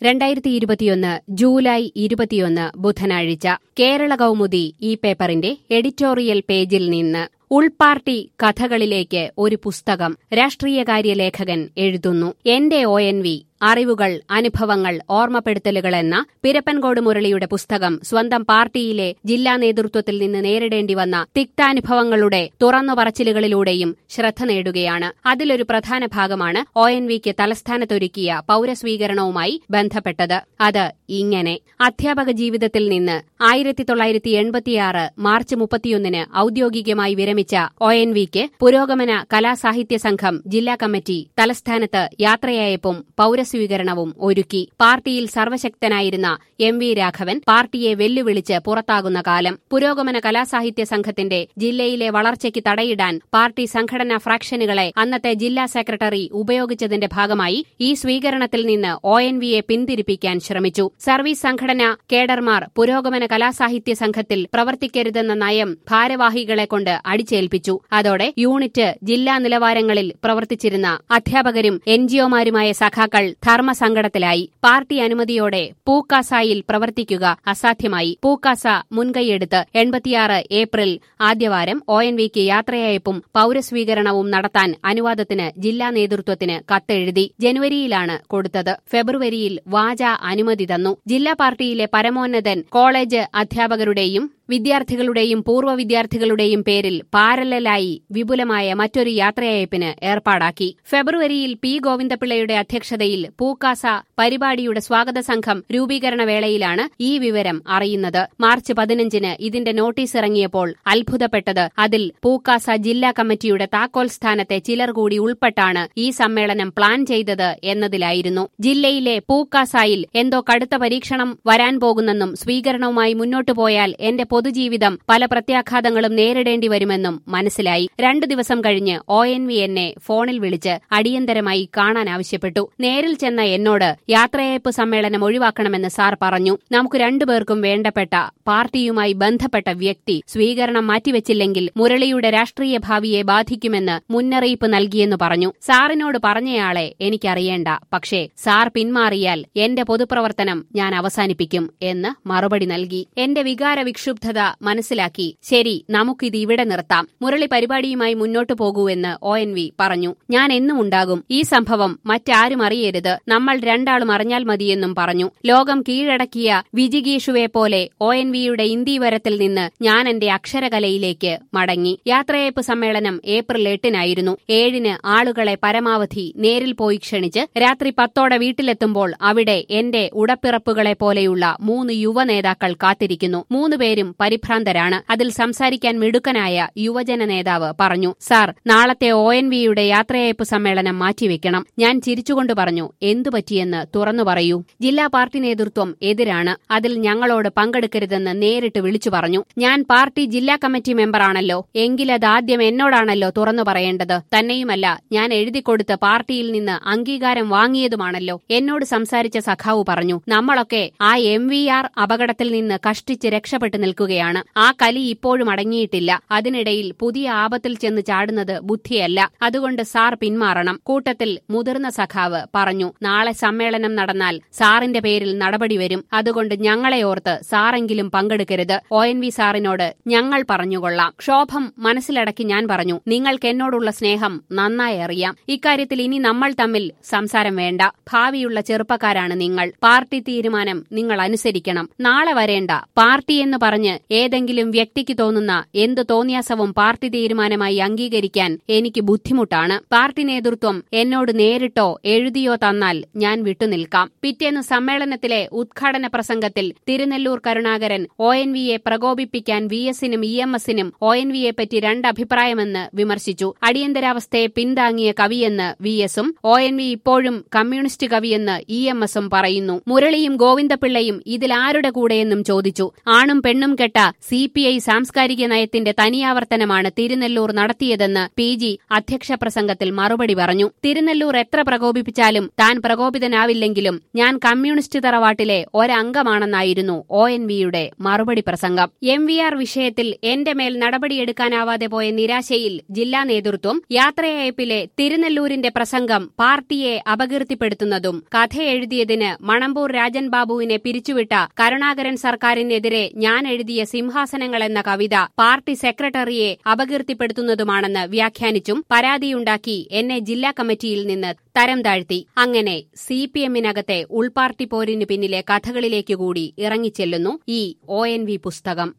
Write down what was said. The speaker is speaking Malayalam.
രണ്ടായിരത്തി ഇരുപത്തിയൊന്ന് ജൂലൈ ഇരുപത്തിയൊന്ന് ബുധനാഴ്ച കേരള കൗമുദി ഈ പേപ്പറിന്റെ എഡിറ്റോറിയൽ പേജിൽ നിന്ന് ഉൾപാർട്ടി കഥകളിലേക്ക് ഒരു പുസ്തകം രാഷ്ട്രീയകാര്യ ലേഖകൻ എഴുതുന്നു എന്റെ ഒ എൻ വി അറിവുകൾ അനുഭവങ്ങൾ ഓർമ്മപ്പെടുത്തലുകൾ എന്ന പിരപ്പൻകോട് മുരളിയുടെ പുസ്തകം സ്വന്തം പാർട്ടിയിലെ ജില്ലാ നേതൃത്വത്തിൽ നിന്ന് നേരിടേണ്ടി വന്ന തിക്താനുഭവങ്ങളുടെ തുറന്നു പറച്ചിലുകളിലൂടെയും ശ്രദ്ധ നേടുകയാണ് അതിലൊരു പ്രധാന ഭാഗമാണ് ഒ എൻ വിക്ക് തലസ്ഥാനത്തൊരുക്കിയ പൌരസ്വീകരണവുമായി ബന്ധപ്പെട്ടത് അത് ഇങ്ങനെ അധ്യാപക ജീവിതത്തിൽ നിന്ന് ആയിരത്തി തൊള്ളായിരത്തി എൺപത്തിയാറ് മാർച്ച് മുപ്പത്തിയൊന്നിന് ഔദ്യോഗികമായി വിരമിച്ച ഒ എൻ വിക്ക് പുരോഗമന കലാസാഹിത്യ സംഘം ജില്ലാ കമ്മിറ്റി തലസ്ഥാനത്ത് യാത്രയായപ്പും പൌരസ്വീകരണവും ഒരുക്കി പാർട്ടിയിൽ സർവശക്തനായിരുന്ന എം വി രാഘവൻ പാർട്ടിയെ വെല്ലുവിളിച്ച് പുറത്താകുന്ന കാലം പുരോഗമന കലാസാഹിത്യ സംഘത്തിന്റെ ജില്ലയിലെ വളർച്ചയ്ക്ക് തടയിടാൻ പാർട്ടി സംഘടനാ ഫ്രാക്ഷനുകളെ അന്നത്തെ ജില്ലാ സെക്രട്ടറി ഉപയോഗിച്ചതിന്റെ ഭാഗമായി ഈ സ്വീകരണത്തിൽ നിന്ന് ഒ എൻ വിയെ പിന്തിരിപ്പിക്കാൻ ശ്രമിച്ചു സർവീസ് സംഘടന കേഡർമാർ പുരോഗമന കലാസാഹിത്യ സംഘത്തിൽ പ്രവർത്തിക്കരുതെന്ന നയം ഭാരവാഹികളെ കൊണ്ട് അടിച്ചേൽപ്പിച്ചു അതോടെ യൂണിറ്റ് ജില്ലാ നിലവാരങ്ങളിൽ പ്രവർത്തിച്ചിരുന്ന അധ്യാപകരും എൻജിഒമാരുമായ സഖാക്കൾ ധർമ്മസങ്കടത്തിലായി പാർട്ടി അനുമതിയോടെ പൂക്കാസായിൽ പ്രവർത്തിക്കുക അസാധ്യമായി പൂക്കാസ മുൻകൈയെടുത്ത് എൺപത്തിയാറ് ഏപ്രിൽ ആദ്യവാരം ഒ എൻ വിക്ക് യാത്രയയപ്പും പൌരസ്വീകരണവും നടത്താൻ അനുവാദത്തിന് ജില്ലാ നേതൃത്വത്തിന് കത്തെഴുതി ജനുവരിയിലാണ് കൊടുത്തത് ഫെബ്രുവരിയിൽ വാച അനുമതി തന്നു ജില്ലാ പാർട്ടിയിലെ പരമോന്നതൻ കോളേജ് അധ്യാപകരുടെയും വിദ്യാർത്ഥികളുടെയും പൂർവ്വ വിദ്യാർത്ഥികളുടെയും പേരിൽ പാരലലായി വിപുലമായ മറ്റൊരു യാത്രയയപ്പിന് ഏർപ്പാടാക്കി ഫെബ്രുവരിയിൽ പി ഗോവിന്ദപിള്ളയുടെ അധ്യക്ഷതയിൽ പൂക്കാസ പരിപാടിയുടെ സ്വാഗത സംഘം രൂപീകരണ വേളയിലാണ് ഈ വിവരം അറിയുന്നത് മാർച്ച് പതിനഞ്ചിന് ഇതിന്റെ നോട്ടീസ് ഇറങ്ങിയപ്പോൾ അത്ഭുതപ്പെട്ടത് അതിൽ പൂക്കാസ ജില്ലാ കമ്മിറ്റിയുടെ താക്കോൽ സ്ഥാനത്തെ ചിലർ കൂടി ഉൾപ്പെട്ടാണ് ഈ സമ്മേളനം പ്ലാൻ ചെയ്തത് എന്നതിലായിരുന്നു ജില്ലയിലെ പൂക്കാസായിൽ എന്തോ കടുത്ത പരീക്ഷണം വരാൻ പോകുന്നെന്നും സ്വീകരണവുമായി മുന്നോട്ടു പോയാൽ എന്റെ പൊതുജീവിതം പല പ്രത്യാഘാതങ്ങളും നേരിടേണ്ടി വരുമെന്നും മനസ്സിലായി രണ്ടു ദിവസം കഴിഞ്ഞ് ഒ എൻ വി എന്നെ ഫോണിൽ വിളിച്ച് അടിയന്തരമായി കാണാൻ ആവശ്യപ്പെട്ടു നേരിൽ ചെന്ന എന്നോട് യാത്രയയപ്പ് സമ്മേളനം ഒഴിവാക്കണമെന്ന് സാർ പറഞ്ഞു നമുക്ക് രണ്ടുപേർക്കും വേണ്ടപ്പെട്ട പാർട്ടിയുമായി ബന്ധപ്പെട്ട വ്യക്തി സ്വീകരണം മാറ്റിവെച്ചില്ലെങ്കിൽ മുരളിയുടെ രാഷ്ട്രീയ ഭാവിയെ ബാധിക്കുമെന്ന് മുന്നറിയിപ്പ് നൽകിയെന്ന് പറഞ്ഞു സാറിനോട് പറഞ്ഞയാളെ എനിക്കറിയേണ്ട പക്ഷേ സാർ പിന്മാറിയാൽ എന്റെ പൊതുപ്രവർത്തനം ഞാൻ അവസാനിപ്പിക്കും എന്ന് മറുപടി നൽകി എന്റെ വികാര വിക്ഷുബ്ധത മനസ്സിലാക്കി ശരി നമുക്കിത് ഇവിടെ നിർത്താം മുരളി പരിപാടിയുമായി മുന്നോട്ടു പോകൂ എന്ന് ഒ എൻ വി പറഞ്ഞു ഞാൻ എന്നും ഉണ്ടാകും ഈ സംഭവം മറ്റാരും അറിയരുത് നമ്മൾ രണ്ടാളും അറിഞ്ഞാൽ മതിയെന്നും പറഞ്ഞു ലോകം കീഴടക്കിയ വിജിഗീഷുവെ പോലെ ഒ എൻ വിയുടെ ഇന്ത്യവരത്തിൽ നിന്ന് ഞാൻ എന്റെ അക്ഷരകലയിലേക്ക് മടങ്ങി യാത്രയയപ്പ് സമ്മേളനം ഏപ്രിൽ എട്ടിനായിരുന്നു ഏഴിന് ആളുകളെ പരമാവധി നേരിൽ പോയി ക്ഷണിച്ച് രാത്രി പത്തോടെ വീട്ടിലെത്തുമ്പോൾ അവിടെ എന്റെ ഉടപ്പിറപ്പുകളെ പോലെയുള്ള മൂന്ന് യുവ നേതാക്കൾ കാത്തിരിക്കുന്നു മൂന്നുപേരും പരിഭ്രാന്തരാണ് അതിൽ സംസാരിക്കാൻ മിടുക്കനായ യുവജന നേതാവ് പറഞ്ഞു സാർ നാളത്തെ ഒ എൻ വിയുടെ യാത്രയയപ്പ് സമ്മേളനം മാറ്റിവെക്കണം ഞാൻ ചിരിച്ചുകൊണ്ട് പറഞ്ഞു എന്തു പറ്റിയെന്ന് തുറന്നു പറയൂ ജില്ലാ പാർട്ടി നേതൃത്വം എതിരാണ് അതിൽ ഞങ്ങളോട് പങ്കെടുക്കരുതെന്ന് നേരിട്ട് വിളിച്ചു പറഞ്ഞു ഞാൻ പാർട്ടി ജില്ലാ കമ്മിറ്റി മെമ്പറാണല്ലോ എങ്കിലത് ആദ്യം എന്നോടാണല്ലോ തുറന്നു പറയേണ്ടത് തന്നെയുമല്ല ഞാൻ എഴുതിക്കൊടുത്ത് പാർട്ടിയിൽ നിന്ന് അംഗീകാരം വാങ്ങിയതുമാണല്ലോ എന്നോട് സംസാരിച്ച സഖാവ് പറഞ്ഞു നമ്മളൊക്കെ ആ എം വി ആർ അപകടത്തിൽ നിന്ന് കഷ്ടിച്ച് രക്ഷപ്പെട്ടു നിൽക്കുകയാണ് ആ കലി ഇപ്പോഴും അടങ്ങിയിട്ടില്ല അതിനിടയിൽ പുതിയ ആപത്തിൽ ചെന്ന് ചാടുന്നത് ബുദ്ധിയല്ല അതുകൊണ്ട് സാർ പിന്മാറണം കൂട്ടത്തിൽ മുതിർന്ന സഖാവ് പറഞ്ഞു നാളെ സമ്മേളനം നടന്നാൽ സാറിന്റെ പേരിൽ നടപടി വരും അതുകൊണ്ട് ഞങ്ങളെ ഓർത്ത് സാറെങ്കിലും പങ്കെടുക്കരുത് ഒ എൻ വി സാറിനോട് ഞങ്ങൾ പറഞ്ഞുകൊള്ളാം ക്ഷോഭം മനസ്സിലടക്കി ഞാൻ പറഞ്ഞു നിങ്ങൾക്ക് എന്നോടുള്ള സ്നേഹം നന്നായി അറിയാം ഇക്കാര്യത്തിൽ ഇനി നമ്മൾ തമ്മിൽ സംസാരം വേണ്ട ഭാവിയുള്ള ചെറുപ്പക്കാരാണ് നിങ്ങൾ പാർട്ടി തീരുമാനം നിങ്ങൾ അനുസരിക്കണം നാളെ വരേണ്ട പാർട്ടി എന്ന് പറഞ്ഞ് ഏതെങ്കിലും വ്യക്തിക്ക് തോന്നുന്ന എന്ത് തോന്നിയാസവും പാർട്ടി തീരുമാനമായി അംഗീകരിക്കാൻ എനിക്ക് ബുദ്ധിമുട്ടാണ് പാർട്ടി നേതൃത്വം എന്നോട് നേരിട്ടോ എഴുതിയോ തന്നാൽ ഞാൻ വിട്ടുനിൽക്കാം പിറ്റേന്ന് സമ്മേളനത്തിലെ ഉദ്ഘാടന പ്രസംഗത്തിൽ തിരുനെല്ലൂർ കരുണാകരൻ ഒ എൻ വിയെ പ്രകോപിപ്പിക്കാൻ വി എസിനും ഇ എം എസിനും ഒ എൻ വിയെ പറ്റി രണ്ടഭിപ്രായമെന്ന് വിമർശിച്ചു അടിയന്തരാവസ്ഥയെ പിന്താങ്ങിയ കവിയെന്ന് വി എസും ഒ എൻ വി ഇപ്പോഴും കമ്മ്യൂണിസ്റ്റ് കവിയെന്ന് ഇ എം എസും പറയുന്നു മുരളിയും ഗോവിന്ദപിള്ളയും ഇതിലാരുടെ കൂടെയെന്നും ചോദിച്ചു ആണും പെണ്ണും കെട്ട സി പി ഐ സാംസ്കാരിക നയത്തിന്റെ തനിയാവർത്തന പ്രവർത്തനമാണ് തിരുനെല്ലൂർ നടത്തിയതെന്ന് പി ജി അധ്യക്ഷ പ്രസംഗത്തിൽ മറുപടി പറഞ്ഞു തിരുനെല്ലൂർ എത്ര പ്രകോപിപ്പിച്ചാലും താൻ പ്രകോപിതനാവില്ലെങ്കിലും ഞാൻ കമ്മ്യൂണിസ്റ്റ് തറവാട്ടിലെ ഒരംഗമാണെന്നായിരുന്നു ഒ എൻ വിയുടെ മറുപടി പ്രസംഗം എം വി ആർ വിഷയത്തിൽ എന്റെ മേൽ നടപടിയെടുക്കാനാവാതെ പോയ നിരാശയിൽ ജില്ലാ നേതൃത്വം യാത്രയയപ്പിലെ തിരുനെല്ലൂരിന്റെ പ്രസംഗം പാർട്ടിയെ അപകീർത്തിപ്പെടുത്തുന്നതും കഥ എഴുതിയതിന് മണമ്പൂർ രാജൻ ബാബുവിനെ പിരിച്ചുവിട്ട കരുണാകരൻ സർക്കാരിനെതിരെ ഞാൻ എഴുതിയ സിംഹാസനങ്ങൾ എന്ന കവിത പാർട്ടി സെക്രട്ടറിയെ അപകീർത്തിപ്പെടുത്തുന്നതുമാണെന്ന് വ്യാഖ്യാനിച്ചും പരാതിയുണ്ടാക്കി എന്നെ ജില്ലാ കമ്മിറ്റിയിൽ നിന്ന് തരം താഴ്ത്തി അങ്ങനെ സി പി എമ്മിനകത്തെ ഉൾപാർട്ടി പോരിനു പിന്നിലെ കഥകളിലേക്കുകൂടി ഇറങ്ങിച്ചെല്ലുന്നു ഈ ഒ എൻ വി പുസ്തകം